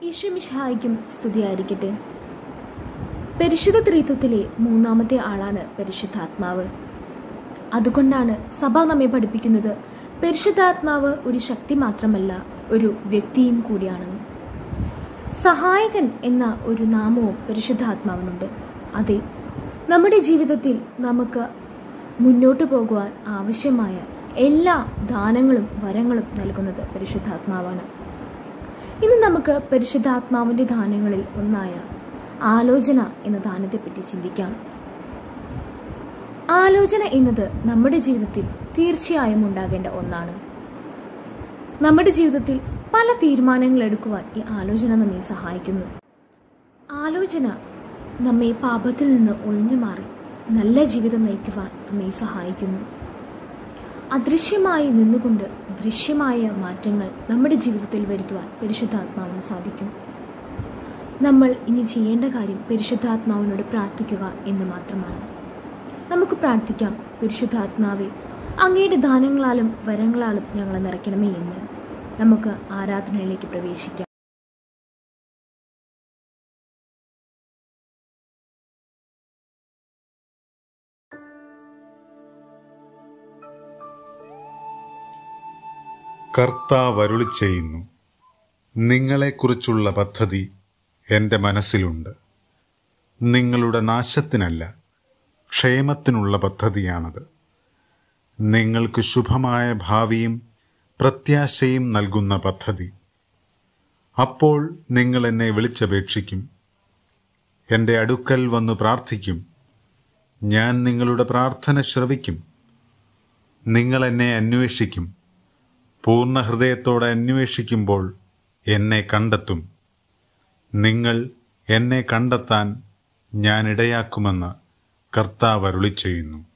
ഈശ്വമിഷായിക്കും സ്തുതിയായിരിക്കട്ടെ പരിശുദ്ധ ത്രിത്വത്തിലെ മൂന്നാമത്തെ ആളാണ് പരിശുദ്ധാത്മാവ് അതുകൊണ്ടാണ് സഭ നമ്മെ പഠിപ്പിക്കുന്നത് പരിശുദ്ധാത്മാവ് ഒരു ശക്തി മാത്രമല്ല ഒരു വ്യക്തിയും കൂടിയാണെന്ന് സഹായകൻ എന്ന ഒരു നാമവും പരിശുദ്ധാത്മാവിനുണ്ട് അതെ നമ്മുടെ ജീവിതത്തിൽ നമുക്ക് മുന്നോട്ട് പോകുവാൻ ആവശ്യമായ എല്ലാ ദാനങ്ങളും വരങ്ങളും നൽകുന്നത് പരിശുദ്ധാത്മാവാണ് ഇന്ന് നമുക്ക് പരിശുദ്ധാത്മാവിന്റെ ദാനങ്ങളിൽ ഒന്നായ ആലോചന എന്ന ദാനത്തെപ്പറ്റി ചിന്തിക്കാം ആലോചന എന്നത് നമ്മുടെ ജീവിതത്തിൽ തീർച്ചയായും ഉണ്ടാകേണ്ട ഒന്നാണ് നമ്മുടെ ജീവിതത്തിൽ പല തീരുമാനങ്ങൾ എടുക്കുവാൻ ഈ ആലോചന നമ്മെ സഹായിക്കുന്നു ആലോചന നമ്മെ പാപത്തിൽ നിന്ന് ഒഴിഞ്ഞു മാറി നല്ല ജീവിതം നയിക്കുവാൻ നമ്മെ സഹായിക്കുന്നു അദൃശ്യമായി നിന്നുകൊണ്ട് ദൃശ്യമായ മാറ്റങ്ങൾ നമ്മുടെ ജീവിതത്തിൽ വരുത്തുവാൻ പരിശുദ്ധാത്മാവിന് സാധിക്കും നമ്മൾ ഇനി ചെയ്യേണ്ട കാര്യം പരിശുദ്ധാത്മാവിനോട് പ്രാർത്ഥിക്കുക എന്ന് മാത്രമാണ് നമുക്ക് പ്രാർത്ഥിക്കാം പരിശുദ്ധാത്മാവെ അങ്ങയുടെ ദാനങ്ങളാലും വരങ്ങളാലും ഞങ്ങളെ നിറയ്ക്കണമേ എന്ന് നമുക്ക് ആരാധനയിലേക്ക് പ്രവേശിക്കാം കർത്താവരുളി ചെയ്യുന്നു നിങ്ങളെക്കുറിച്ചുള്ള പദ്ധതി എൻ്റെ മനസ്സിലുണ്ട് നിങ്ങളുടെ നാശത്തിനല്ല ക്ഷേമത്തിനുള്ള പദ്ധതിയാണത് നിങ്ങൾക്ക് ശുഭമായ ഭാവിയും പ്രത്യാശയും നൽകുന്ന പദ്ധതി അപ്പോൾ നിങ്ങൾ എന്നെ വിളിച്ചപേക്ഷിക്കും എൻ്റെ അടുക്കൽ വന്നു പ്രാർത്ഥിക്കും ഞാൻ നിങ്ങളുടെ പ്രാർത്ഥന ശ്രവിക്കും നിങ്ങൾ എന്നെ അന്വേഷിക്കും പൂർണ്ണ ഹൃദയത്തോടെ അന്വേഷിക്കുമ്പോൾ എന്നെ കണ്ടെത്തും നിങ്ങൾ എന്നെ കണ്ടെത്താൻ ഞാൻ ഇടയാക്കുമെന്ന് കർത്താവ് അരുളി ചെയ്യുന്നു